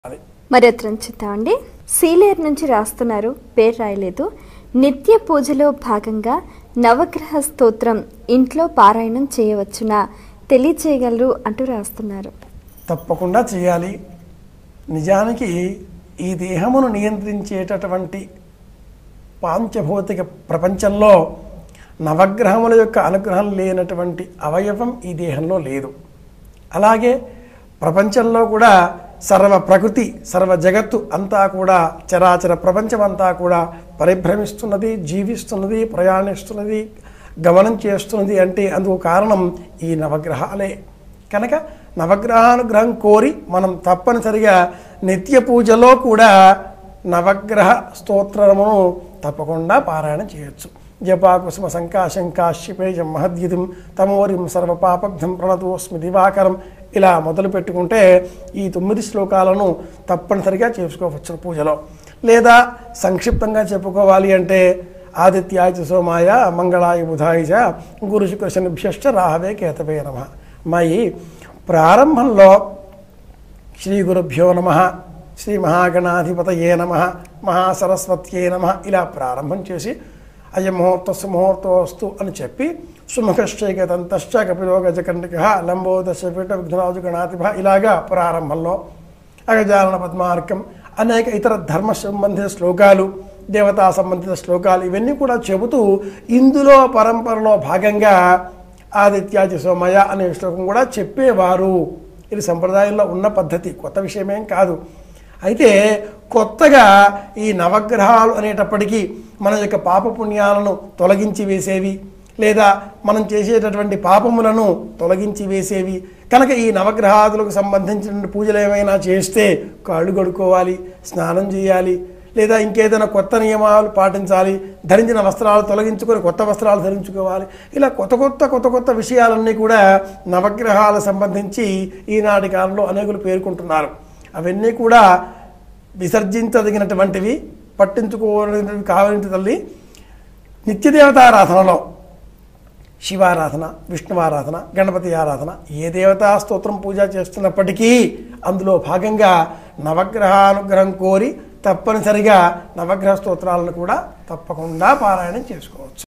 మరి ఉత్తరం చూద్దామండి సీలేర్ నుంచి రాస్తున్నారు పేరు రాయలేదు నిత్య పూజలో భాగంగా నవగ్రహ స్తోత్రం ఇంట్లో పారాయణం చేయవచ్చునా తెలియచేయగలరు అంటూ రాస్తున్నారు తప్పకుండా చేయాలి నిజానికి ఈ దేహమును నియంత్రించేటటువంటి పాంచభౌతిక ప్రపంచంలో నవగ్రహముల యొక్క అనుగ్రహం లేనటువంటి అవయవం ఈ దేహంలో లేదు అలాగే ప్రపంచంలో కూడా సర్వ ప్రకృతి సర్వ జగత్తు అంతా కూడా చరాచర ప్రపంచం అంతా కూడా పరిభ్రమిస్తున్నది జీవిస్తున్నది ప్రయాణిస్తున్నది గమనం చేస్తున్నది అంటే అందుకు కారణం ఈ నవగ్రహాలే కనుక నవగ్రహానుగ్రహం కోరి మనం తప్పనిసరిగా నిత్య పూజలో కూడా నవగ్రహ స్తోత్రమును తప్పకుండా పారాయణ చేయొచ్చు జపాకుసుమ సంకాశం కాశ్యపేజం మహద్యుతిం తమోరిం సర్వపాపగ్ధం ప్రణతోస్మి దివాకరం ఇలా మొదలు పెట్టుకుంటే ఈ తొమ్మిది శ్లోకాలను తప్పనిసరిగా చేసుకోవచ్చు పూజలో లేదా సంక్షిప్తంగా చెప్పుకోవాలి అంటే ఆదిత్యాయ చ సోమాయ మంగళాయ బుధాయ చ గురు శుక్ర శనిభ్యశ్చ రాహవే కేతవే నమ మయి ప్రారంభంలో శ్రీ గురుభ్యో నమ శ్రీ మహాగణాధిపతయే నమ మహాసరస్వత్యే నమ ఇలా ప్రారంభం చేసి అయం ముహూర్తస్సు ముహూర్తోస్తు అని చెప్పి సుముఖశ్చైకతంతశ్చ కపిలో గజకండిక లంబోదశ పీఠ విఘ్నరాజు గణాధిప ఇలాగా ప్రారంభంలో అగజానన పద్మార్కం అనేక ఇతర ధర్మ సంబంధిత శ్లోకాలు దేవతా సంబంధిత శ్లోకాలు ఇవన్నీ కూడా చెబుతూ ఇందులో పరంపరలో భాగంగా ఆదిత్యాది సోమయ అనే శ్లోకం కూడా చెప్పేవారు ఇది సంప్రదాయంలో ఉన్న పద్ధతి కొత్త విషయమేం కాదు అయితే కొత్తగా ఈ నవగ్రహాలు అనేటప్పటికీ మన యొక్క పాపపుణ్యాలను తొలగించి వేసేవి లేదా మనం చేసేటటువంటి పాపములను తొలగించి వేసేవి కనుక ఈ నవగ్రహాదులకు సంబంధించిన పూజలు ఏమైనా చేస్తే కాళ్ళు కడుక్కోవాలి స్నానం చేయాలి లేదా ఇంకేదైనా కొత్త నియమాలు పాటించాలి ధరించిన వస్త్రాలు తొలగించుకొని కొత్త వస్త్రాలు ధరించుకోవాలి ఇలా కొత్త కొత్త కొత్త కొత్త విషయాలన్నీ కూడా నవగ్రహాలకు సంబంధించి ఈనాటి కాలంలో అనేకులు పేర్కొంటున్నారు అవన్నీ కూడా విసర్జించదగినటువంటివి పట్టించుకోవడానికి కావాలంటే తల్లి నిత్యదేవతారాధనలో శివారాధన విష్ణువారాధన గణపతి ఆరాధన ఏ దేవతా స్తోత్రం పూజ చేస్తున్నప్పటికీ అందులో భాగంగా నవగ్రహానుగ్రహం కోరి తప్పనిసరిగా నవగ్రహ స్తోత్రాలను కూడా తప్పకుండా పారాయణం చేసుకోవచ్చు